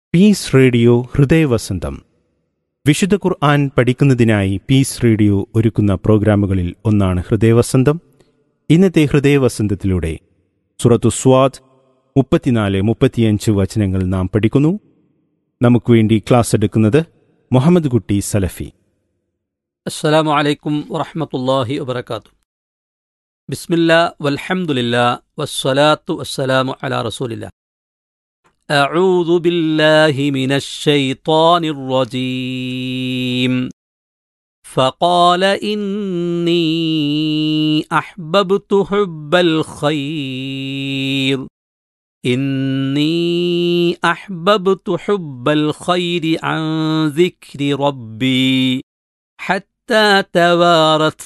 piece radio ഹൃദയവസന്തം വിശുദ്ധ ഖുർആൻ പഠിക്കുന്നതിനായി piece radio ഒരുക്കുന്ന പ്രോഗ്രാമുകളിൽ ഒന്നാണ് ഹൃദയവസന്തം ഇന്നത്തെ ഹൃദയവസന്തത്തിലൂടെ സുറത്തു സ്വാദ് മുപ്പത്തിനാല് മുപ്പത്തിയഞ്ച് വചനങ്ങൾ നാം പഠിക്കുന്നു നമുക്ക് വേണ്ടി ക്ലാസ് എടുക്കുന്നത് മുഹമ്മദ് കുട്ടി സലഫി السلام عليكم ورحمة الله وبركاته بسم الله والحمد لله والصلاة والسلام على رسول الله أعوذ بالله من الشيطان الرجيم فقال إني أحببت حب الخير إني أحببت حب الخير عن ذكر ربي حتى توارت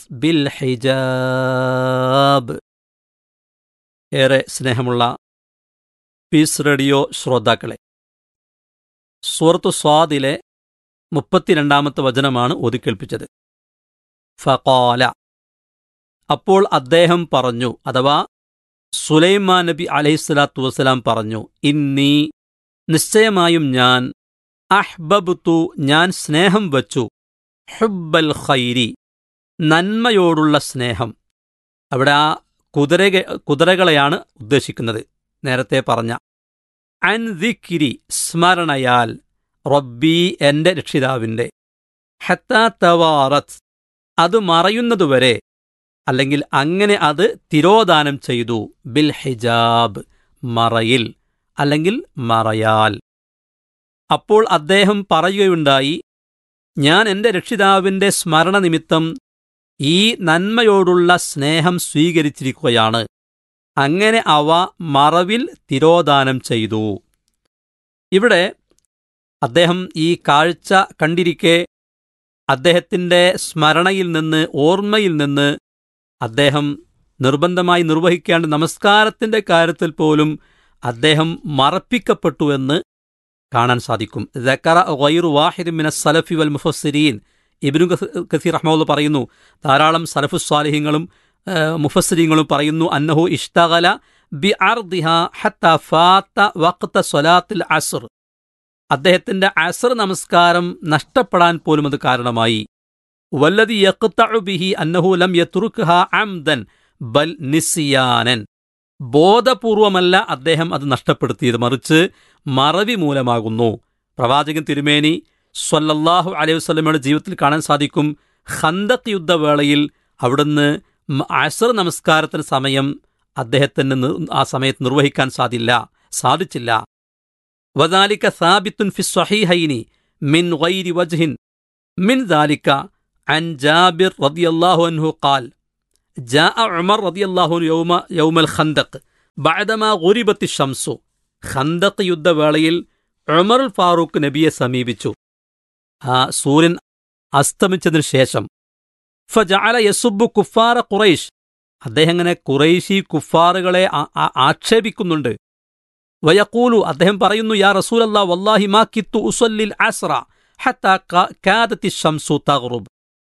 بالحجاب ഏറെ സ്നേഹമുള്ള പീസ് റേഡിയോ ശ്രോതാക്കളെ സൂറത്ത് സ്വാദിലെ മുപ്പത്തിരണ്ടാമത്തെ വചനമാണ് ഒതുക്കേൽപ്പിച്ചത് ഫഖാല അപ്പോൾ അദ്ദേഹം പറഞ്ഞു അഥവാ സുലൈമാൻ നബി അലൈഹിസ്സലാത്തു വസ്സലാം പറഞ്ഞു ഇന്നീ നിശ്ചയമായും ഞാൻ അഹ്ബബ്തു ഞാൻ സ്നേഹം വച്ചു ഹുബ്ബൽ ഖൈരി നന്മയോടുള്ള സ്നേഹം അവിടെ ആ കുതിര കുതിരകളെയാണ് ഉദ്ദേശിക്കുന്നത് നേരത്തെ പറഞ്ഞ അൻ ദിക്കിരി സ്മരണയാൽ റബ്ബി എന്റെ രക്ഷിതാവിന്റെ ഹത്താ തവാറത്ത് അത് മറയുന്നതുവരെ അല്ലെങ്കിൽ അങ്ങനെ അത് തിരോധാനം ചെയ്തു ബിൽ ഹിജാബ് മറയിൽ അല്ലെങ്കിൽ മറയാൽ അപ്പോൾ അദ്ദേഹം പറയുകയുണ്ടായി ഞാൻ എന്റെ രക്ഷിതാവിന്റെ സ്മരണ നിമിത്തം ഈ നന്മയോടുള്ള സ്നേഹം സ്വീകരിച്ചിരിക്കുകയാണ് അങ്ങനെ അവ മറവിൽ തിരോധാനം ചെയ്തു ഇവിടെ അദ്ദേഹം ഈ കാഴ്ച കണ്ടിരിക്കെ അദ്ദേഹത്തിന്റെ സ്മരണയിൽ നിന്ന് ഓർമ്മയിൽ നിന്ന് അദ്ദേഹം നിർബന്ധമായി നിർവഹിക്കേണ്ട നമസ്കാരത്തിന്റെ കാര്യത്തിൽ പോലും അദ്ദേഹം മറപ്പിക്കപ്പെട്ടുവെന്ന് കാണാൻ സാധിക്കും ദക്കറ ഗൈറു വാഹിദ് മിന സലഫി വൽ മുഫസ്സിരീൻ ഇബ്നു കസീർ റഹ്മുള്ള പറയുന്നു ധാരാളം സലഫു സ്വാലിഹ്യങ്ങളും മുഫസ്സിരീങ്ങളും പറയുന്നു അന്നഹു ഇഷ്തഗല ബി അർദിഹ ഹത്ത ഫാത്ത വഖ്ത സ്വലാത്തിൽ അസ്ർ അദ്ദേഹത്തിന്റെ അസ്ർ നമസ്കാരം നഷ്ടപ്പെടാൻ പോലും അത് കാരണമായി വല്ലതി യഖ്തഉ ബിഹി അന്നഹു ലം യത്രുക്ഹ അംദൻ ബൽ നിസിയാനൻ ബോധപൂർവമല്ല അദ്ദേഹം അത് നഷ്ടപ്പെടുത്തിയത് മറിച്ച് മറവി മൂലമാകുന്നു പ്രവാചകൻ തിരുമേനി സ്വല്ലല്ലാഹു അലൈഹി വസ്ലമയുടെ ജീവിതത്തിൽ കാണാൻ സാധിക്കും ഖന്തക് യുദ്ധവേളയിൽ അവിടുന്ന് അസർ നമസ്കാരത്തിന് സമയം അദ്ദേഹത്തിന് ആ സമയത്ത് നിർവഹിക്കാൻ സാധില്ല സാധിച്ചില്ല വദാലിക സാബിത്തുൻ ഫി സ്വഹീഹൈനി മിൻ ഗൈരി വജ്ഹിൻ മിൻ ദാലിക അൻ ജാബിർ റളിയല്ലാഹു അൻഹു ഖാൽ جاء عمر رضي الله عنه يوم يوم الخندق بعدما غربت الشمس ഖന്തക് യുദ്ധവേളയിൽ ഉമർ ഫാറൂഖ് നബിയെ സമീപിച്ചു ആ സൂര്യൻ അസ്തമിച്ചതിനു ശേഷം ഫജഅല യസുബു കുഫാറ ഖുറൈഷ് അദ്ദേഹം ഇങ്ങനെ ഖുറൈശി കുഫാറുകളെ ആക്ഷേപിക്കുന്നുണ്ട് വയക്കൂലു അദ്ദേഹം പറയുന്നു യാ റസൂലല്ലാ വല്ലാഹി മാ കിത്തു ഉസല്ലിൽ അസ്ര ഹത്താ കാദത്തി ഷംസു തഗ്റുബ്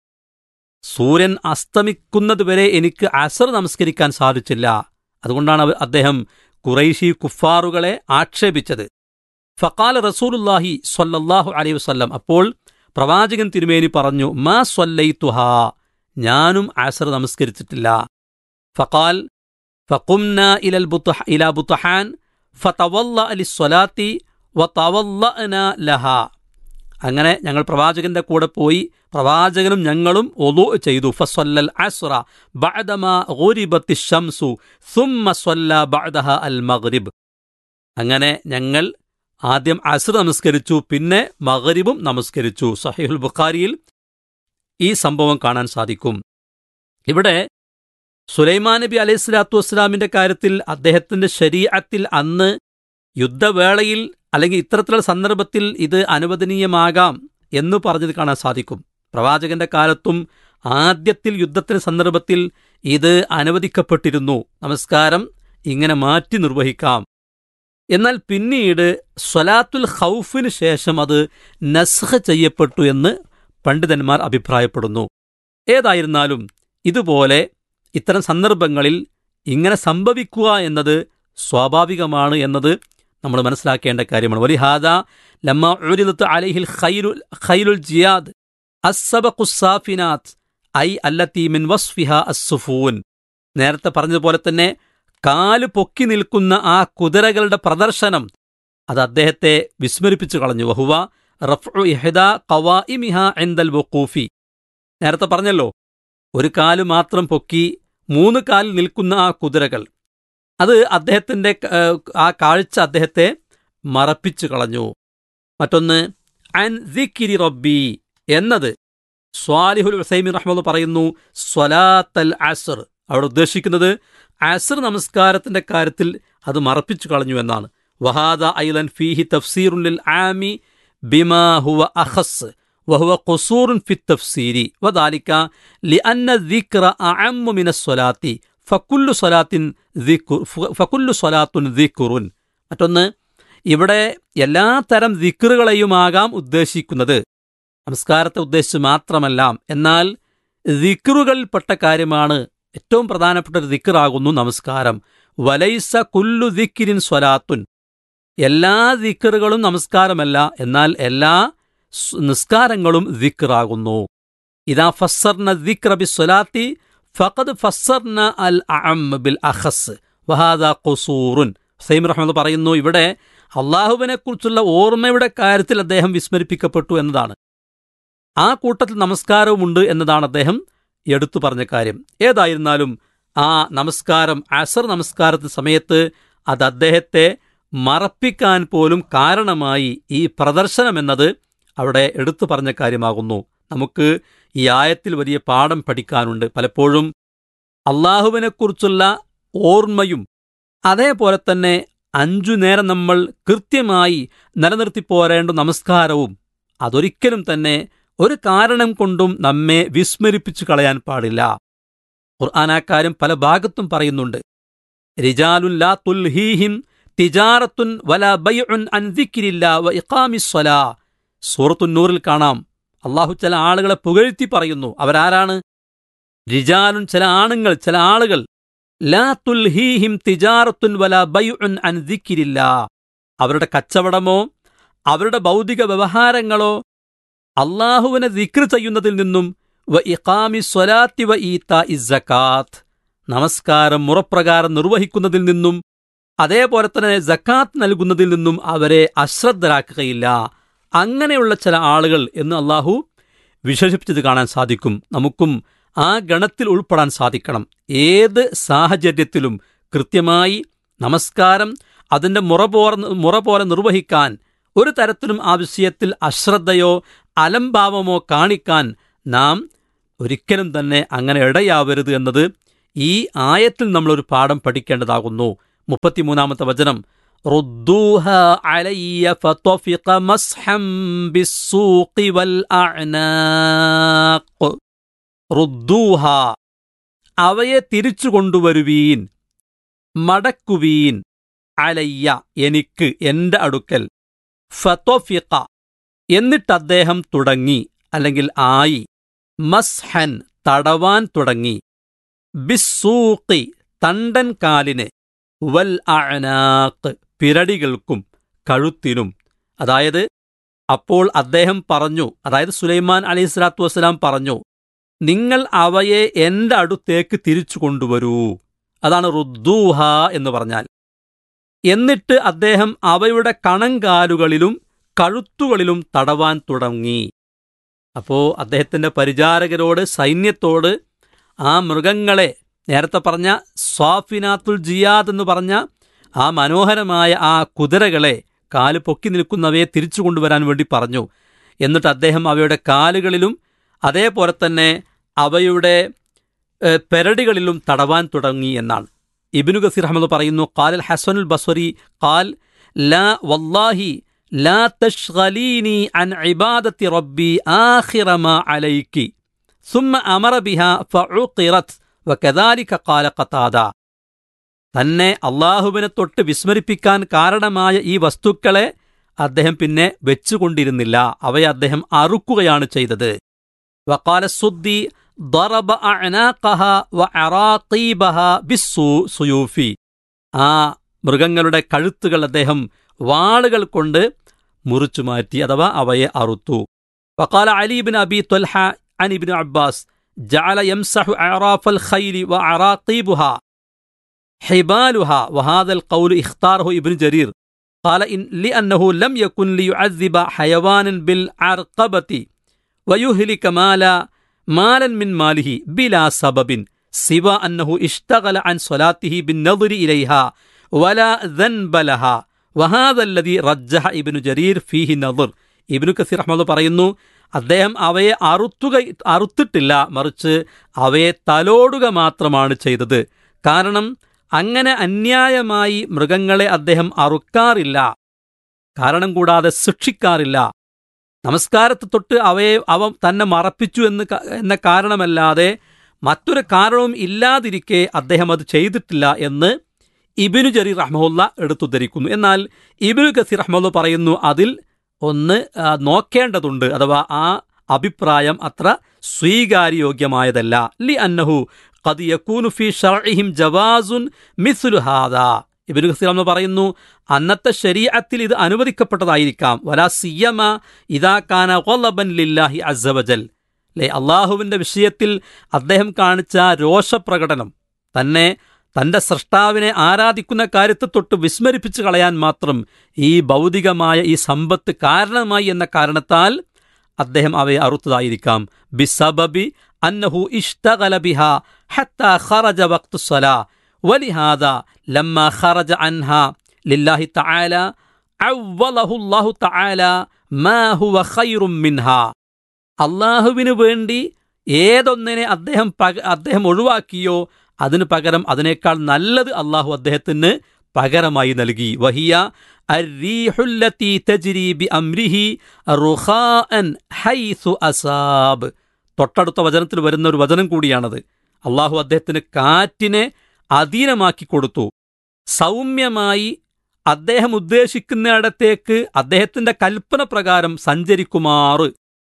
സൂര്യൻ അസ്തമിക്കുന്നതുവരെ എനിക്ക് അസർ നമസ്കരിക്കാൻ സാധിച്ചില്ല അതുകൊണ്ടാണ് അദ്ദേഹം ഖുറൈശി കുഫാറുകളെ ആക്ഷേപിച്ചത് ഫക്കാൽ റസൂലുല്ലാഹി സ്വല്ലല്ലാഹു അലൈഹി വസല്ലം അപ്പോൾ പ്രവാചകൻ തിരുമേനി പറഞ്ഞു മാ സ്വല്ലൈത്തുഹ ഞാനും അസർ നമസ്കരിച്ചിട്ടില്ല ഫക്കാൽ ഫഖുംന ഇലൽ ബുത്ഹ ഇലാ ബുത്ഹാൻ ഫതവല്ല അലി സ്വലാത്തി വതവല്ലഅന ലഹ അങ്ങനെ ഞങ്ങൾ പ്രവാചകന്റെ കൂടെ പോയി പ്രവാചകനും ഞങ്ങളും ഒലു ചെയ്തു ഫസ്വല്ലൽ അസ്റ ബഅദമാ ഗുരിബത്തി ഷംസു സുമ്മ സ്വല്ല ബഅദഹ അൽ മഗ്രിബ് അങ്ങനെ ഞങ്ങൾ ആദ്യം അസ്ർ നമസ്കരിച്ചു പിന്നെ മഗ്രിബും നമസ്കരിച്ചു സഹീഹുൽ ബുഖാരിയിൽ ഈ സംഭവം കാണാൻ സാധിക്കും ഇവിടെ സുലൈമാൻ നബി അലൈഹി സ്വലാത്തു വസ്സലാമിന്റെ കാര്യത്തിൽ അദ്ദേഹത്തിന്റെ ശരീഅത്തിൽ അന്ന് യുദ്ധവേളയിൽ അല്ലെങ്കിൽ ഇത്തരത്തിലുള്ള സന്ദർഭത്തിൽ ഇത് അനുവദനീയമാകാം എന്ന് പറഞ്ഞത് കാണാൻ സാധിക്കും പ്രവാചകന്റെ കാലത്തും ആദ്യത്തിൽ യുദ്ധത്തിന്റെ സന്ദർഭത്തിൽ ഇത് അനുവദിക്കപ്പെട്ടിരുന്നു നമസ്കാരം ഇങ്ങനെ മാറ്റി നിർവഹിക്കാം എന്നാൽ പിന്നീട് സ്വലാത്തുൽ ഖൗഫിന് ശേഷം അത് നസ്ഹ ചെയ്യപ്പെട്ടു എന്ന് പണ്ഡിതന്മാർ അഭിപ്രായപ്പെടുന്നു ഏതായിരുന്നാലും ഇതുപോലെ ഇത്തരം സന്ദർഭങ്ങളിൽ ഇങ്ങനെ സംഭവിക്കുക എന്നത് സ്വാഭാവികമാണ് എന്നത് നമ്മൾ മനസ്സിലാക്കേണ്ട കാര്യമാണ് വലിഹാദ ലമ്മ ഉരിദത്ത് അലൈഹിൽ ഖൈലുൽ ഖൈലുൽ ജിയാദ് അസ്സബഖുസാഫിനാത്ത് ഐ അല്ലത്തി മിൻ വസ്ഫിഹ അസ്സുഫൂൻ നേരത്തെ പറഞ്ഞതുപോലെ തന്നെ കാല് പൊക്കി നിൽക്കുന്ന ആ കുതിരകളുടെ പ്രദർശനം അത് അദ്ദേഹത്തെ വിസ്മരിപ്പിച്ചു കളഞ്ഞു വഹുവ റഫ്ഉ ഇഹ്ദ ഖവാഇമിഹ ഇൻദൽ വഖൂഫി നേരത്തെ പറഞ്ഞല്ലോ ഒരു കാല് മാത്രം പൊക്കി മൂന്ന് കാലിൽ നിൽക്കുന്ന ആ കുതിരകൾ അത് അദ്ദേഹത്തിന്റെ ഏഹ്, ആ കാഴ്ച അദ്ദേഹത്തെ മറപ്പിച്ചു കളഞ്ഞു മറ്റൊന്ന് അൻ ദിക്കിരി റബ്ബി എന്നത് സ്വാലിഹുൽ ഹുസൈമി റഹ്മദ് പറയുന്നു സ്വലാത്തൽ അസർ അവിടെ ഉദ്ദേശിക്കുന്നത് അസർ നമസ്കാരത്തിന്റെ കാര്യത്തിൽ അത് മറപ്പിച്ചു കളഞ്ഞു എന്നാണ് വഹാദ ഐലൻ ഫീഹി തഫ്സീറുൽ ആമി ബിമാ ഹുവ അഖസ് وهو قصور في التفسير وذلك لأن الذكر أعم من الصلاة فكل صلاة ذكر فكل صلاة ذكر മറ്റൊന്ന് ഇവിടെ എല്ലാ തരം ദിക്റുകളെയുമാകാം ഉദ്ദേശിക്കുന്നത് നമസ്കാരത്തെ ഉദ്ദേശിച്ച് മാത്രമല്ല എന്നാൽ ദിക്റുകളിൽപ്പെട്ട കാര്യമാണ് ഏറ്റവും പ്രധാനപ്പെട്ട ഒരു ദിക്റാകുന്നു നമസ്കാരം വലൈസ കുല്ലു ദിക്കിരിൻ സ്വലാത്തുൻ എല്ലാ ദിക്റുകളും നമസ്കാരമല്ല എന്നാൽ എല്ലാ സ് നിസ്കാരങ്ങളും ദിക്റാകുന്നു ഇതാ ഫസ്സർന ദിക്ര ബി സ്വലാത്തി ഫഖദ് ഫസ്സർന അൽ അം ബിൽ അഖസ് വഹാദ ഖുസൂറുൻ സൈം റഹ്മദ് പറയുന്നു ഇവിടെ അള്ളാഹുവിനെ കുറിച്ചുള്ള ഓർമ്മയുടെ കാര്യത്തിൽ അദ്ദേഹം വിസ്മരിപ്പിക്കപ്പെട്ടു എന്നതാണ് ആ കൂട്ടത്തിൽ നമസ്കാരവുമുണ്ട് എന്നതാണ് അദ്ദേഹം എടുത്തു പറഞ്ഞ കാര്യം ഏതായിരുന്നാലും ആ നമസ്കാരം അസർ നമസ്കാരത്തിന് സമയത്ത് അത് അദ്ദേഹത്തെ മറപ്പിക്കാൻ പോലും കാരണമായി ഈ പ്രദർശനം എന്നത് അവിടെ എടുത്തു പറഞ്ഞ കാര്യമാകുന്നു നമുക്ക് ഈ ആയത്തിൽ വലിയ പാഠം പഠിക്കാനുണ്ട് പലപ്പോഴും അള്ളാഹുവിനെക്കുറിച്ചുള്ള ഓർമ്മയും അതേപോലെ തന്നെ അഞ്ചു നേരം നമ്മൾ കൃത്യമായി നിലനിർത്തി പോരേണ്ട നമസ്കാരവും അതൊരിക്കലും തന്നെ ഒരു കാരണം കൊണ്ടും നമ്മെ വിസ്മരിപ്പിച്ചു കളയാൻ പാടില്ല ഖുർആൻ ആ കാര്യം പല ഭാഗത്തും പറയുന്നുണ്ട് റിജാലുൻ ലാ തുൽഹീഹിം തിജാറത്തുൻ വല ബൈഉൻ അൻ ദിക്രില്ല വ ഇഖാമിസ്സലാ സൂറത്തുന്നൂറിൽ കാണാം അള്ളാഹു ചില ആളുകളെ പുകഴ്ത്തി പറയുന്നു അവരാരാണ് റിജാലുൻ ചില ആണുങ്ങൾ ചില ആളുകൾ ലാ തുൽഹീഹിം തിജാറത്തുൻ വല ബൈഉൻ അൻ ദിക്രില്ല അവരുടെ കച്ചവടമോ അവരുടെ ഭൗതിക വ്യവഹാരങ്ങളോ അള്ളാഹുവിനെ ദിക്ർ ചെയ്യുന്നതിൽ നിന്നും വ ഇഖാമി സ്വലാത്തി വ ഈത്ത ഇസക്കാത്ത് നമസ്കാരം മുറപ്രകാരം നിർവഹിക്കുന്നതിൽ നിന്നും അതേപോലെ തന്നെ ജക്കാത്ത് നൽകുന്നതിൽ നിന്നും അവരെ അശ്രദ്ധരാക്കുകയില്ല അങ്ങനെയുള്ള ചില ആളുകൾ എന്ന് അള്ളാഹു വിശേഷിപ്പിച്ചത് കാണാൻ സാധിക്കും നമുക്കും ആ ഗണത്തിൽ ഉൾപ്പെടാൻ സാധിക്കണം ഏത് സാഹചര്യത്തിലും കൃത്യമായി നമസ്കാരം അതിൻ്റെ മുറ പോറ മുറ പോലെ നിർവഹിക്കാൻ ഒരു തരത്തിലും ആ വിഷയത്തിൽ അശ്രദ്ധയോ അലംഭാവമോ കാണിക്കാൻ നാം ഒരിക്കലും തന്നെ അങ്ങനെ ഇടയാവരുത് എന്നത് ഈ ആയത്തിൽ നമ്മളൊരു പാഠം പഠിക്കേണ്ടതാകുന്നു മുപ്പത്തിമൂന്നാമത്തെ വചനം റുദ്ദൂഹ അലയ്യ ഫത്വഫിഖ മസ്ഹം ബിസ്സൂഖി വൽ അഅനാഖ് റുദ്ദൂഹ അവയെ തിരിച്ചു കൊണ്ടുവരുവീൻ മടക്കുവീൻ അലയ്യ എനിക്ക് എന്റെ അടുക്കൽ ഫത്വഫിഖ എന്നിട്ട് അദ്ദേഹം തുടങ്ങി അല്ലെങ്കിൽ ആയി മസ്ഹൻ തടവാൻ തുടങ്ങി ബിസ്സൂഖി തണ്ടൻ കാലിന് വൽ അഅനാഖ് പിരടികൾക്കും കഴുത്തിനും അതായത് അപ്പോൾ അദ്ദേഹം പറഞ്ഞു അതായത് സുലൈമാൻ അലൈഹി സ്വലാത്തു വസ്സലാം പറഞ്ഞു നിങ്ങൾ അവയെ എന്റെ അടുത്തേക്ക് തിരിച്ചു കൊണ്ടുവരൂ അതാണ് റുദ്ദൂഹ എന്ന് പറഞ്ഞാൽ എന്നിട്ട് അദ്ദേഹം അവയുടെ കണങ്കാലുകളിലും കഴുത്തുകളിലും തടവാൻ തുടങ്ങി അപ്പോ അദ്ദേഹത്തിന്റെ പരിചാരകരോട് സൈന്യത്തോട് ആ മൃഗങ്ങളെ നേരത്തെ പറഞ്ഞ സ്വാഫിനാത്തുൽ ജിയാദ് എന്ന് പറഞ്ഞ ആ മനോഹരമായ ആ കുതിരകളെ കാല് പൊക്കി നിൽക്കുന്നവയെ തിരിച്ചു കൊണ്ടുവരാൻ വേണ്ടി പറഞ്ഞു എന്നിട്ട് അദ്ദേഹം അവയുടെ കാലുകളിലും അതേപോലെ തന്നെ അവയുടെ ഏഹ്, പെരടികളിലും തടവാൻ തുടങ്ങി എന്നാണ് ഇബിനു ഗസീർ അഹമ്മദ് പറയുന്നു കാലൽ ഹസനുൽ ബസ്വരി കാൽ ലാ വല്ലാഹി ലാ തഷ്ഗലീനി അൻ ഇബാദത്തി റബ്ബി ആഖിറ മാ അലൈക്കി ثم أمر بها فعقرت وكذلك قال قتادة തന്നെ അള്ളാഹുവിനെ തൊട്ട് വിസ്മരിപ്പിക്കാൻ കാരണമായ ഈ വസ്തുക്കളെ അദ്ദേഹം പിന്നെ വെച്ചുകൊണ്ടിരുന്നില്ല അവയെ അദ്ദേഹം അറുക്കുകയാണ് ചെയ്തത് വക്കാല സുദ്ദി ضرب أعناقها وعراقيبها بالسيوف ആ മൃഗങ്ങളുടെ കഴുത്തുകൾ അദ്ദേഹം വാളുകൾ കൊണ്ട് മുറിച്ചു മാറ്റി അഥവാ അവയെ അറുത്തു വക്കാല അലീബിൻ അബി ത്വൽഹ അനിബിൻ അബ്ബാസ് ജഅല യംസഹു അറാഫൽ ഖൈലി വ അറാഖീബുഹാ حبالها وهذا القول اختاره ابن جرير قال إن لأنه لم يكن ليعذب حيوانا بالعرقبة ويهلك مالا مالا من ماله بلا سبب سوى أنه اشتغل عن صلاته بالنظر إليها ولا ذنب لها وهذا الذي رجح ابن جرير فيه نظر ഇബിനു കസീർ അഹമ്മദ് പറയുന്നു അദ്ദേഹം അവയെ അറുത്തുക അറുത്തിട്ടില്ല മറിച്ച് അവയെ തലോടുക മാത്രമാണ് ചെയ്തത് കാരണം അങ്ങനെ അന്യായമായി മൃഗങ്ങളെ അദ്ദേഹം അറുക്കാറില്ല കാരണം കൂടാതെ ശിക്ഷിക്കാറില്ല നമസ്കാരത്തെ തൊട്ട് അവയെ അവ തന്നെ മറപ്പിച്ചു എന്ന് ക- എന്ന കാരണമല്ലാതെ മറ്റൊരു കാരണവും ഇല്ലാതിരിക്കെ അദ്ദേഹം അത് ചെയ്തിട്ടില്ല എന്ന് ഇബിനു ജരീർ റഹ്മുല്ല എടുത്തുദ്ധരിക്കുന്നു എന്നാൽ ഇബിനു കസീർ റഹ്മുല്ല പറയുന്നു അതിൽ ഒന്ന് ആ, നോക്കേണ്ടതുണ്ട് അഥവാ ആ അഭിപ്രായം അത്ര സ്വീകാര്യോഗ്യമായതല്ല ലി അന്നഹു ഖദ് യകൂനു ഫി ഷർഇഹിം ജവാസുൻ മിസ്ലു ഹാദാ ഇബ്നു കസീർ എന്ന് പറയുന്നു അന്നത്തെ ശരീഅത്തിൽ ഇത് അനുവദിക്കപ്പെട്ടതായിരിക്കാം വലാ സിയമ ഇദാ കാന ഖലബൻ ലില്ലാഹി അസ്സവജൽ അല്ലേ അള്ളാഹുവിന്റെ വിഷയത്തിൽ അദ്ദേഹം കാണിച്ച രോഷപ്രകടനം തന്നെ തന്റെ സൃഷ്ടാവിനെ ആരാധിക്കുന്ന കാര്യത്തെ തൊട്ട് വിസ്മരിപ്പിച്ചു കളയാൻ മാത്രം ഈ ഭൗതികമായ ഈ സമ്പത്ത് കാരണമായി എന്ന കാരണത്താൽ അദ്ദേഹം അവയെ അറുത്തതായിരിക്കാം ബിസബബി അന്നഹു ഇഷ്തഗല ബിഹ ഹത്ത ഖറജ വഖ്തു സ്വലാ വലിഹാദ ലമ്മ ഖറജ അൻഹ ലില്ലാഹി തആല അവ്വലഹു അല്ലാഹു തആല മാ ഹുവ ഖൈറും മിൻഹ അള്ളാഹുവിനു വേണ്ടി ഏതൊന്നിനെ അദ്ദേഹം പക അദ്ദേഹം ഒഴിവാക്കിയോ അതിനു പകരം അതിനേക്കാൾ നല്ലത് അള്ളാഹു അദ്ദേഹത്തിന് പകരമായി നൽകി വഹിയ അർരീഹുല്ലത്തി തജ്രി ബി അംരിഹി റുഖാഅൻ ഹൈസു അസാബ് തൊട്ടടുത്ത വചനത്തിൽ വരുന്ന ഒരു വചനം കൂടിയാണത് അള്ളാഹു അദ്ദേഹത്തിന് കാറ്റിനെ അധീനമാക്കി കൊടുത്തു സൗമ്യമായി അദ്ദേഹം ഉദ്ദേശിക്കുന്നിടത്തേക്ക് അദ്ദേഹത്തിന്റെ കൽപ്പന പ്രകാരം സഞ്ചരിക്കുമാറ്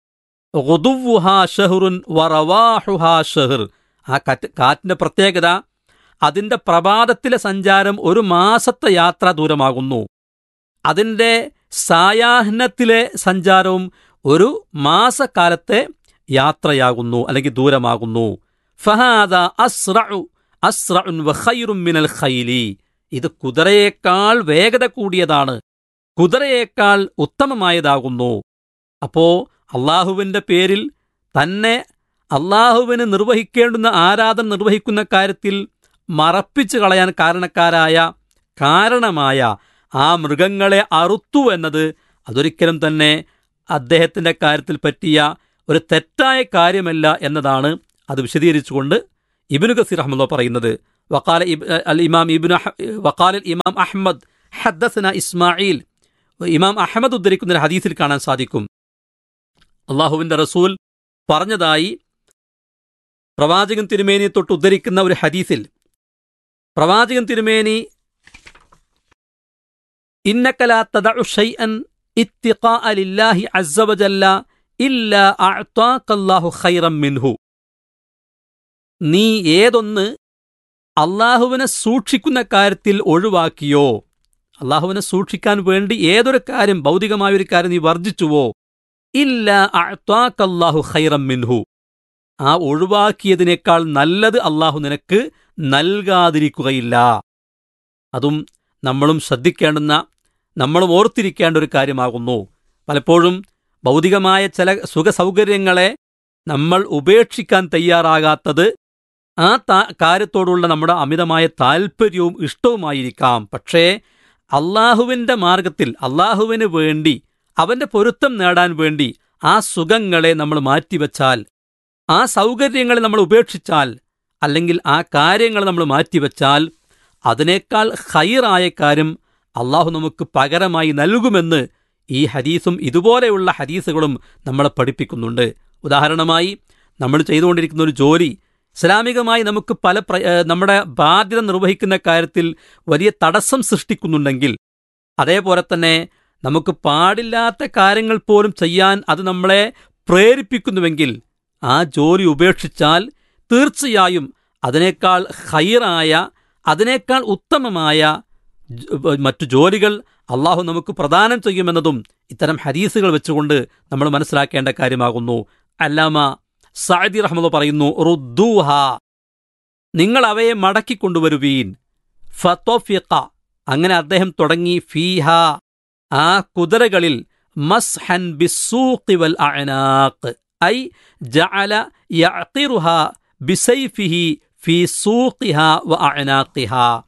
ഗുദുവുഹാ ഷഹ്റുൻ വറവാഹുഹാ ഷഹ്ർ ആ കാറ്റ് കാറ്റിന്റെ പ്രത്യേകത അതിന്റെ പ്രഭാതത്തിലെ സഞ്ചാരം ഒരു മാസത്തെ യാത്രാ ദൂരമാകുന്നു അതിന്റെ സായാഹ്നത്തിലെ സഞ്ചാരവും ഒരു മാസക്കാലത്തെ യാത്രയാകുന്നു അല്ലെങ്കിൽ ദൂരമാകുന്നു ഫഹാദ അസ്റഉ അസ്റഉൻ വഖൈറും മിനൽ ഖൈലി ഇത് കുതിരയേക്കാൾ വേഗത കൂടിയതാണ് കുതിരയേക്കാൾ ഉത്തമമായതാകുന്നു അപ്പോ അള്ളാഹുവിന്റെ പേരിൽ തന്നെ അള്ളാഹുവിന് നിർവഹിക്കേണ്ടുന്ന ആരാധന നിർവഹിക്കുന്ന കാര്യത്തിൽ മറപ്പിച്ചു കളയാൻ കാരണക്കാരായ കാരണമായ ആ മൃഗങ്ങളെ അറുത്തു എന്നത് അതൊരിക്കലും തന്നെ അദ്ദേഹത്തിന്റെ കാര്യത്തിൽ പറ്റിയ ഒരു തെറ്റായ കാര്യമല്ല എന്നതാണ് അത് വിശദീകരിച്ചുകൊണ്ട് ഇബിനു കസീർ അഹമ്മദ് പറയുന്നത് വക്കാല ഇബ് അൽ ഇമാം ഇബിന് വക്കാല ഇമാം അഹമ്മദ് ഹദ്ദസന ഇസ്മായിൽ ഇമാം അഹമ്മദ് ഉദ്ധരിക്കുന്ന ഒരു ഹദീസിൽ കാണാൻ സാധിക്കും അള്ളാഹുവിന്റെ റസൂൽ പറഞ്ഞതായി പ്രവാചകൻ തിരുമേനിയെ തൊട്ട് ഉദ്ധരിക്കുന്ന ഒരു ഹദീസിൽ പ്രവാചകൻ തിരുമേനി ഇന്നക്കലാ തദഉ ഷൈഅൻ ഇത്തിഖാഅ ലില്ലാഹി അസ്സ വജല്ല ഇല്ലാ അഅ്താഖല്ലാഹു ഖൈറൻ മിൻഹു നീ ഏതൊന്ന് അള്ളാഹുവിനെ സൂക്ഷിക്കുന്ന കാര്യത്തിൽ ഒഴിവാക്കിയോ അള്ളാഹുവിനെ സൂക്ഷിക്കാൻ വേണ്ടി ഏതൊരു കാര്യം ഭൗതികമായൊരു കാര്യം നീ വർജിച്ചുവോ ഇല്ല അഅ്താഖല്ലാഹു ഖൈറൻ മിൻഹു ആ ഒഴിവാക്കിയതിനേക്കാൾ നല്ലത് അള്ളാഹു നിനക്ക് നൽകാതിരിക്കുകയില്ല അതും നമ്മളും ശ്രദ്ധിക്കേണ്ടുന്ന നമ്മളും ഓർത്തിരിക്കേണ്ട ഒരു കാര്യമാകുന്നു പലപ്പോഴും ഭൗതികമായ ചില സുഖസൗകര്യങ്ങളെ നമ്മൾ ഉപേക്ഷിക്കാൻ തയ്യാറാകാത്തത് ആ താ- കാര്യത്തോടുള്ള നമ്മുടെ അമിതമായ താൽപ്പര്യവും ഇഷ്ടവുമായിരിക്കാം പക്ഷേ അള്ളാഹുവിന്റെ മാർഗത്തിൽ അള്ളാഹുവിന് വേണ്ടി അവന്റെ പൊരുത്തം നേടാൻ വേണ്ടി ആ സുഖങ്ങളെ നമ്മൾ മാറ്റിവെച്ചാൽ ആ സൗകര്യങ്ങളെ നമ്മൾ ഉപേക്ഷിച്ചാൽ അല്ലെങ്കിൽ ആ കാര്യങ്ങൾ നമ്മൾ മാറ്റിവെച്ചാൽ അതിനേക്കാൾ ഹൈറായ കാര്യം അള്ളാഹു നമുക്ക് പകരമായി നൽകുമെന്ന് ഈ ഹദീസും ഇതുപോലെയുള്ള ഹദീസുകളും നമ്മളെ പഠിപ്പിക്കുന്നുണ്ട് ഉദാഹരണമായി നമ്മൾ ചെയ്തുകൊണ്ടിരിക്കുന്ന ഒരു ജോലി ഇസ്ലാമികമായി നമുക്ക് പല പ്ര ഏഹ് നമ്മുടെ ബാധ്യത നിർവഹിക്കുന്ന കാര്യത്തിൽ വലിയ തടസ്സം സൃഷ്ടിക്കുന്നുണ്ടെങ്കിൽ അതേപോലെ തന്നെ നമുക്ക് പാടില്ലാത്ത കാര്യങ്ങൾ പോലും ചെയ്യാൻ അത് നമ്മളെ പ്രേരിപ്പിക്കുന്നുവെങ്കിൽ ആ ജോലി ഉപേക്ഷിച്ചാൽ തീർച്ചയായും അതിനേക്കാൾ ഹൈറായ അതിനേക്കാൾ ഉത്തമമായ ജ- മറ്റു ജോലികൾ അള്ളാഹു നമുക്ക് പ്രദാനം ചെയ്യുമെന്നതും ഇത്തരം ഹദീസുകൾ വെച്ചുകൊണ്ട് നമ്മൾ മനസ്സിലാക്കേണ്ട കാര്യമാകുന്നു അല്ലാമ സാദി റഹ്മദ് പറയുന്നു റുദ്ദൂഹ നിങ്ങൾ അവയെ മടക്കിക്കൊണ്ടുവരുവീൻ ഫത്തോഫിഖ അങ്ങനെ അദ്ദേഹം തുടങ്ങി ഫീഹ ആ കുതിരകളിൽ മസ്ഹൻ ബിസ്സൂഖി വൽ അഅനാഖ് ഐ ജഅല യഅഖിറുഹ ബിസൈഫിഹി ഫീ സൂഖിഹ വ അഅനാഖിഹ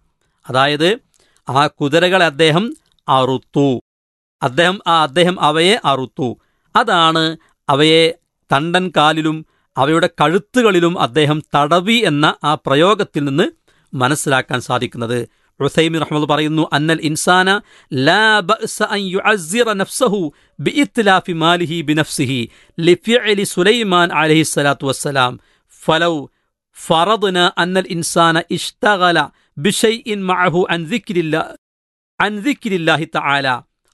അതായത് ആ കുതിരകളെ അദ്ദേഹം അറുത്തു അദ്ദേഹം ആ അദ്ദേഹം അവയെ അറുത്തു അതാണ് അവയെ തണ്ടൻ കാലിലും അവയുടെ കഴുത്തുകളിലും അദ്ദേഹം തടവി എന്ന ആ പ്രയോഗത്തിൽ നിന്ന് മനസ്സിലാക്കാൻ സാധിക്കുന്നത് ഉസൈമി റഹ്മദ് പറയുന്നു അന്നൽ ഇൻസാന ലാ ബഅസ അൻ യുഅസ്സിറ നഫ്സഹു ബിഇത്ലാഫി മാലിഹി ബിനഫ്സിഹി ലിഫിഅലി സുലൈമാൻ അലൈഹി സ്വലാത്തു വസ്സലാം ഫലൗ ഫറദ്ന അന്നൽ ഇൻസാന ഇഷ്തഗല ബിഷൈഇൻ മഅഹു അൻ ദിക്രില്ല عن ذكر الله تعالى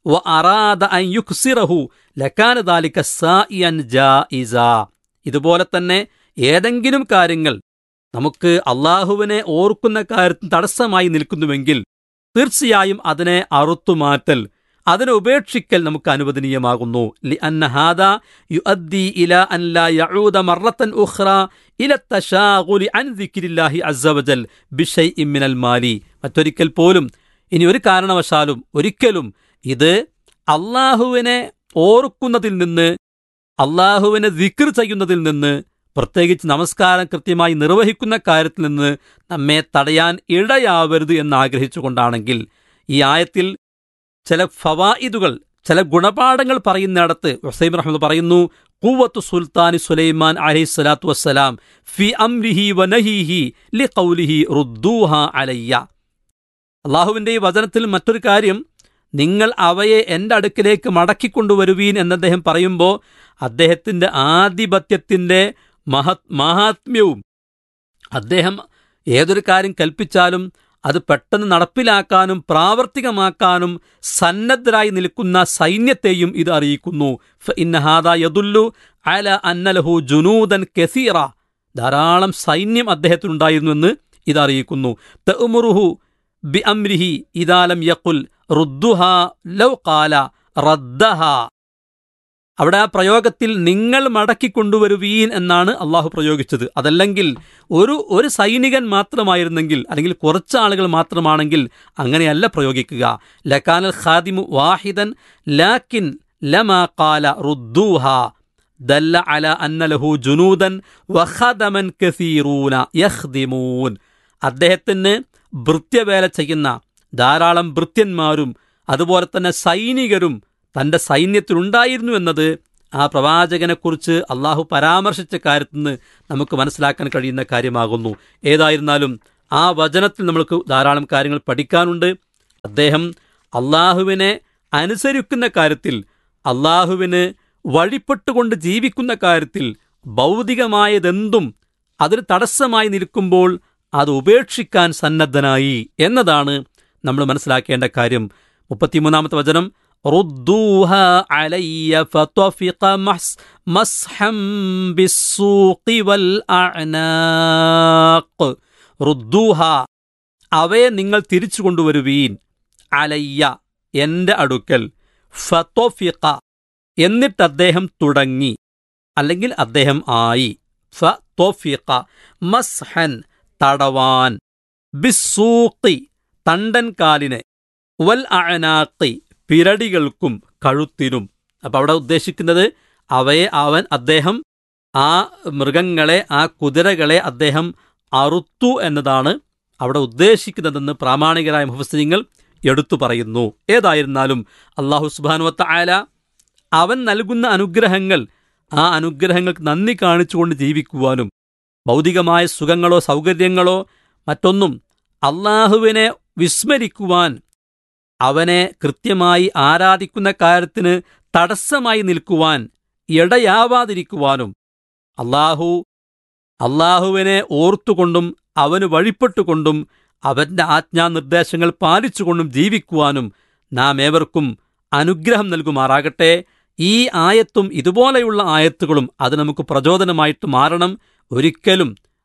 وأراد أن يكسره لكان ذلك سائيا جائزا ഇതുപോലെ തന്നെ ഏതെങ്കിലും കാര്യങ്ങൾ നമുക്ക് അള്ളാഹുവിനെ ഓർക്കുന്ന കാര്യത്തിന് തടസ്സമായി നിൽക്കുന്നുവെങ്കിൽ തീർച്ചയായും അതിനെ അറുത്തുമാറ്റൽ അതിനെ ഉപേക്ഷിക്കൽ നമുക്ക് അനുവദനീയമാകുന്നു ലി അന്ന ഹാദ യുഅദ്ദി ഇല അൻ ലാ യഊദ മറത്തൻ ഉഖ്റ ഇല തശാഗുലി അൻ ദിക്രില്ലാഹി അസ്സവജൽ ബിഷൈഇൻ മിനൽ മാലി മറ്റൊരിക്കൽ പോലും ഇനി ഒരു കാരണവശാലും ഒരിക്കലും ഇത് അള്ളാഹുവിനെ ഓർക്കുന്നതിൽ നിന്ന് അള്ളാഹുവിനെ ദിക്ർ ചെയ്യുന്നതിൽ നിന്ന് പ്രത്യേകിച്ച് നമസ്കാരം കൃത്യമായി നിർവഹിക്കുന്ന കാര്യത്തിൽ നിന്ന് നമ്മെ തടയാൻ ഇടയാവരുത് എന്ന് ആഗ്രഹിച്ചുകൊണ്ടാണെങ്കിൽ ഈ ആയത്തിൽ ചില ഫവായിദുകൾ ചില ഗുണപാഠങ്ങൾ പറയുന്നിടത്ത് വസൈം റഹ്മദ് പറയുന്നു കൂവത്തു സുൽത്താനി സുലൈമാൻ അലൈഹി സ്വലാത്തു വസ്സലാം ഫി അംരിഹി വനഹിഹി ലി കൗലിഹി റുദ്ദൂഹ അലയ്യ അള്ളാഹുവിന്റെ ഈ വചനത്തിൽ മറ്റൊരു കാര്യം നിങ്ങൾ അവയെ എൻ്റെ അടുക്കിലേക്ക് മടക്കിക്കൊണ്ടുവരുവീൻ എന്ന് അദ്ദേഹം പറയുമ്പോൾ അദ്ദേഹത്തിന്റെ ആധിപത്യത്തിന്റെ മഹത് മഹാത്മ്യവും അദ്ദേഹം ഏതൊരു കാര്യം കൽപ്പിച്ചാലും അത് പെട്ടെന്ന് നടപ്പിലാക്കാനും പ്രാവർത്തികമാക്കാനും സന്നദ്ധരായി നിൽക്കുന്ന സൈന്യത്തെയും ഇത് അറിയിക്കുന്നു ഫ ഇന്നഹാദ യദുല്ലു അല അന്നലഹു ജുനൂദൻ കെസീറ ധാരാളം സൈന്യം അദ്ദേഹത്തിനുണ്ടായിരുന്നുവെന്ന് ഇത് അറിയിക്കുന്നു തഅ്മുറുഹു ബി അംരിഹി ഇദാലം യഖുൽ റുദ്ദുഹ ലൗ ഖാല റദ്ദഹ അവിടെ ആ പ്രയോഗത്തിൽ നിങ്ങൾ മടക്കിക്കൊണ്ടുവരുവീൻ എന്നാണ് അള്ളാഹു പ്രയോഗിച്ചത് അതല്ലെങ്കിൽ ഒരു ഒരു സൈനികൻ മാത്രമായിരുന്നെങ്കിൽ അല്ലെങ്കിൽ കുറച്ച് ആളുകൾ മാത്രമാണെങ്കിൽ അങ്ങനെയല്ല പ്രയോഗിക്കുക ലക്കാനൽ ഖാദിമു വാഹിദൻ ലാക്കിൻ ലമാ കാല റുദ്ദൂഹ ദല്ല അല അന്നലഹു ജുനൂദൻ വഖദമൻ കസീറൂന യഖ്ദിമൂൻ അദ്ദേഹത്തിന് ഭൃത്യവേല ചെയ്യുന്ന ധാരാളം ഭൃത്യന്മാരും അതുപോലെ തന്നെ സൈനികരും തന്റെ സൈന്യത്തിലുണ്ടായിരുന്നു എന്നത് ആ പ്രവാചകനെക്കുറിച്ച് അള്ളാഹു പരാമർശിച്ച കാര്യത്തിൽ നിന്ന് നമുക്ക് മനസ്സിലാക്കാൻ കഴിയുന്ന കാര്യമാകുന്നു ഏതായിരുന്നാലും ആ വചനത്തിൽ നമ്മൾക്ക് ധാരാളം കാര്യങ്ങൾ പഠിക്കാനുണ്ട് അദ്ദേഹം അള്ളാഹുവിനെ അനുസരിക്കുന്ന കാര്യത്തിൽ അള്ളാഹുവിന് വഴിപ്പെട്ടുകൊണ്ട് ജീവിക്കുന്ന കാര്യത്തിൽ ഭൗതികമായതെന്തും അതിന് തടസ്സമായി നിൽക്കുമ്പോൾ അത് ഉപേക്ഷിക്കാൻ സന്നദ്ധനായി എന്നതാണ് നമ്മൾ മനസ്സിലാക്കേണ്ട കാര്യം മുപ്പത്തിമൂന്നാമത്തെ വചനം ردوها علي فطفق مس مسحا بالسوق والأعناق ردوها അവയെ നിങ്ങൾ തിരിച്ചു കൊണ്ടുവരുവീൻ അലയ്യ എന്റെ അടുക്കൽ ഫത്തോഫിഖ എന്നിട്ട് അദ്ദേഹം തുടങ്ങി അല്ലെങ്കിൽ അദ്ദേഹം ആയി ഫത്തോഫിഖ മസ്ഹൻ തടവാൻ ബിസൂക്കി തണ്ടൻ കാലിനെ വൽ അഅനാഖി പിരടികൾക്കും കഴുത്തിനും അപ്പൊ അവിടെ ഉദ്ദേശിക്കുന്നത് അവയെ അവൻ അദ്ദേഹം ആ മൃഗങ്ങളെ ആ കുതിരകളെ അദ്ദേഹം അറുത്തു എന്നതാണ് അവിടെ ഉദ്ദേശിക്കുന്നതെന്ന് പ്രാമാണികരായ മുഹസ്ലിങ്ങൾ എടുത്തു പറയുന്നു ഏതായിരുന്നാലും അള്ളാഹു സുബാനുവത്ത ആല അവൻ നൽകുന്ന അനുഗ്രഹങ്ങൾ ആ അനുഗ്രഹങ്ങൾക്ക് നന്ദി കാണിച്ചുകൊണ്ട് ജീവിക്കുവാനും ഭൗതികമായ സുഖങ്ങളോ സൗകര്യങ്ങളോ മറ്റൊന്നും അള്ളാഹുവിനെ വിസ്മരിക്കുവാൻ അവനെ കൃത്യമായി ആരാധിക്കുന്ന കാര്യത്തിന് തടസ്സമായി നിൽക്കുവാൻ ഇടയാവാതിരിക്കുവാനും അള്ളാഹു അള്ളാഹുവിനെ ഓർത്തുകൊണ്ടും അവന് വഴിപ്പെട്ടുകൊണ്ടും അവന്റെ ആജ്ഞാനിർദ്ദേശങ്ങൾ പാലിച്ചുകൊണ്ടും ജീവിക്കുവാനും നാം ഏവർക്കും അനുഗ്രഹം നൽകുമാറാകട്ടെ ഈ ആയത്തും ഇതുപോലെയുള്ള ആയത്തുകളും അത് നമുക്ക് പ്രചോദനമായിട്ട് മാറണം ഒരിക്കലും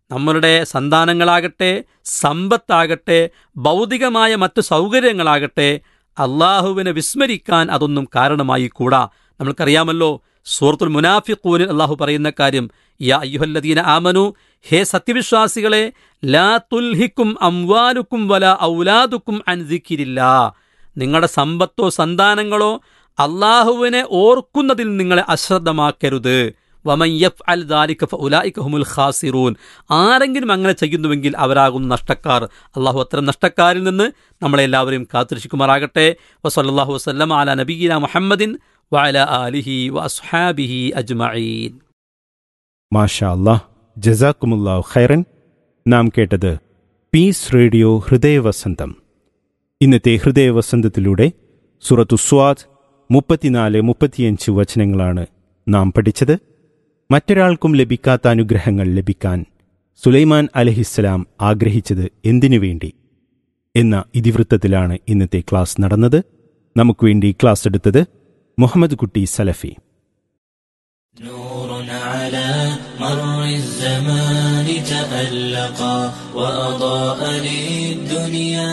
നമ്മളുടെ സന്താനങ്ങളാകട്ടെ സമ്പത്താകട്ടെ ഭൗതികമായ മറ്റു സൗകര്യങ്ങളാകട്ടെ അള്ളാഹുവിനെ വിസ്മരിക്കാൻ അതൊന്നും കാരണമായി കൂടാ നമ്മൾക്കറിയാമല്ലോ സൂറത്തുൽ മുനാഫിഖൂനിൽ അള്ളാഹു പറയുന്ന കാര്യം യാ അയ്യുഹല്ലദീന ആമനു ഹേ സത്യവിശ്വാസികളെ ലാ തുൽഹിക്കും അംവാലുക്കും വല ഔലാദുക്കും അൻസിക്കിരില്ല നിങ്ങളുടെ സമ്പത്തോ സന്താനങ്ങളോ അള്ളാഹുവിനെ ഓർക്കുന്നതിൽ നിങ്ങളെ അശ്രദ്ധമാക്കരുത് വമൻ യഫ് അൽ ദാലിക ഫഉലായിക ഹുമുൽ ഖാസിറൂൻ ആരെങ്കിലും അങ്ങനെ ചെയ്യുന്നുവെങ്കിൽ അവരാകും നഷ്ടക്കാർ അള്ളാഹു അത്തരം നഷ്ടക്കാരിൽ നിന്ന് നമ്മളെല്ലാവരെയും കാത്തിരക്ഷിക്കുമാറാകട്ടെ വസല്ലാഹു വസ്ലം അല നബീന മുഹമ്മദിൻ വഅല ആലിഹി വഅസ്ഹാബിഹി അജ്മഈൻ മാഷാ അല്ലാഹ് ജസാക്കുമുല്ലാഹു ഖൈറൻ നാം കേട്ടത് പീസ് റേഡിയോ ഹൃദയവസന്തം ഇന്നത്തെ ഹൃദയവസന്തത്തിലൂടെ സുറത്തു സ്വാദ് മുപ്പത്തിനാല് മുപ്പത്തിയഞ്ച് വചനങ്ങളാണ് നാം പഠിച്ചത് മറ്റൊരാൾക്കും ലഭിക്കാത്ത അനുഗ്രഹങ്ങൾ ലഭിക്കാൻ സുലൈമാൻ അലഹിസ്സലാം ആഗ്രഹിച്ചത് എന്തിനു വേണ്ടി എന്ന ഇതിവൃത്തത്തിലാണ് ഇന്നത്തെ ക്ലാസ് നടന്നത് നമുക്ക് വേണ്ടി ക്ലാസ് എടുത്തത് മുഹമ്മദ് കുട്ടി സലഫി نور على مر الزمان تألقا وأضاء للدنيا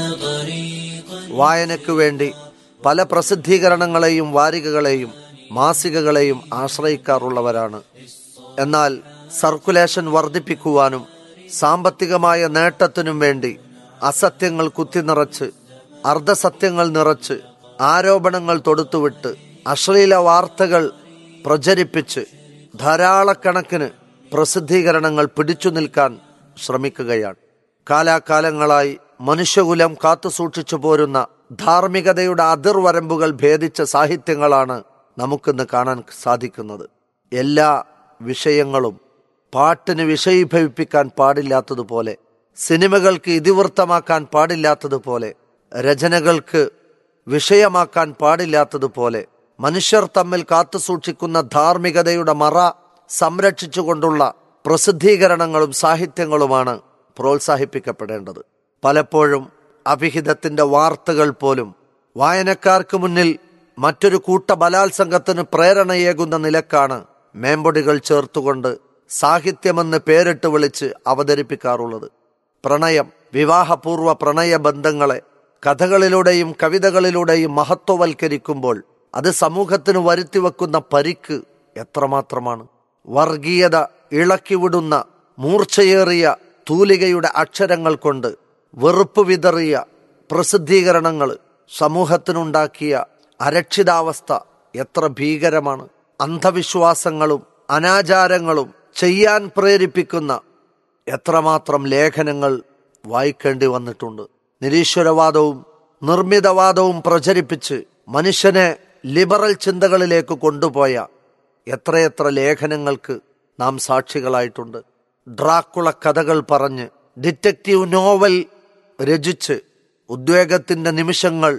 طريقا വായനയ്ക്കു വേണ്ടി പല പ്രസിദ്ധീകരണങ്ങളെയും വാരികകളെയും മാസികകളെയും ആശ്രയിക്കാറുള്ളവരാണ് എന്നാൽ സർക്കുലേഷൻ വർദ്ധിപ്പിക്കുവാനും സാമ്പത്തികമായ നേട്ടത്തിനും വേണ്ടി അസത്യങ്ങൾ കുത്തിനിറച്ച് അർദ്ധസത്യങ്ങൾ നിറച്ച് ആരോപണങ്ങൾ തൊടുത്തുവിട്ട് അശ്ലീല വാർത്തകൾ പ്രചരിപ്പിച്ച് ധാരാളക്കണക്കിന് പ്രസിദ്ധീകരണങ്ങൾ പിടിച്ചു നിൽക്കാൻ ശ്രമിക്കുകയാണ് കാലാകാലങ്ങളായി മനുഷ്യകുലം കാത്തുസൂക്ഷിച്ചു പോരുന്ന ധാർമ്മികതയുടെ അതിർവരമ്പുകൾ ഭേദിച്ച സാഹിത്യങ്ങളാണ് നമുക്കിന്ന് കാണാൻ സാധിക്കുന്നത് എല്ലാ വിഷയങ്ങളും പാട്ടിന് വിഷയീഭവിപ്പിക്കാൻ പാടില്ലാത്തതുപോലെ സിനിമകൾക്ക് ഇതിവൃത്തമാക്കാൻ പാടില്ലാത്തതുപോലെ രചനകൾക്ക് വിഷയമാക്കാൻ പാടില്ലാത്തതുപോലെ മനുഷ്യർ തമ്മിൽ കാത്തുസൂക്ഷിക്കുന്ന ധാർമ്മികതയുടെ മറ സംരക്ഷിച്ചുകൊണ്ടുള്ള പ്രസിദ്ധീകരണങ്ങളും സാഹിത്യങ്ങളുമാണ് പ്രോത്സാഹിപ്പിക്കപ്പെടേണ്ടത് പലപ്പോഴും അഭിഹിതത്തിന്റെ വാർത്തകൾ പോലും വായനക്കാർക്ക് മുന്നിൽ മറ്റൊരു കൂട്ട ബലാത്സംഗത്തിന് പ്രേരണയേകുന്ന നിലക്കാണ് മേമ്പൊടികൾ ചേർത്തുകൊണ്ട് സാഹിത്യമെന്ന് പേരിട്ട് വിളിച്ച് അവതരിപ്പിക്കാറുള്ളത് പ്രണയം വിവാഹപൂർവ്വ പ്രണയ ബന്ധങ്ങളെ കഥകളിലൂടെയും കവിതകളിലൂടെയും മഹത്വവൽക്കരിക്കുമ്പോൾ അത് സമൂഹത്തിന് വരുത്തിവെക്കുന്ന പരിക്ക് എത്രമാത്രമാണ് വർഗീയത ഇളക്കിവിടുന്ന മൂർച്ചയേറിയ തൂലികയുടെ അക്ഷരങ്ങൾ കൊണ്ട് വെറുപ്പ് വിതറിയ പ്രസിദ്ധീകരണങ്ങൾ സമൂഹത്തിനുണ്ടാക്കിയ അരക്ഷിതാവസ്ഥ എത്ര ഭീകരമാണ് അന്ധവിശ്വാസങ്ങളും അനാചാരങ്ങളും ചെയ്യാൻ പ്രേരിപ്പിക്കുന്ന എത്രമാത്രം ലേഖനങ്ങൾ വായിക്കേണ്ടി വന്നിട്ടുണ്ട് നിരീശ്വരവാദവും നിർമ്മിതവാദവും പ്രചരിപ്പിച്ച് മനുഷ്യനെ ലിബറൽ ചിന്തകളിലേക്ക് കൊണ്ടുപോയ എത്രയെത്ര ലേഖനങ്ങൾക്ക് നാം സാക്ഷികളായിട്ടുണ്ട് ഡ്രാക്കുള കഥകൾ പറഞ്ഞ് ഡിറ്റക്റ്റീവ് നോവൽ രചിച്ച് ഉദ്വേഗത്തിന്റെ നിമിഷങ്ങൾ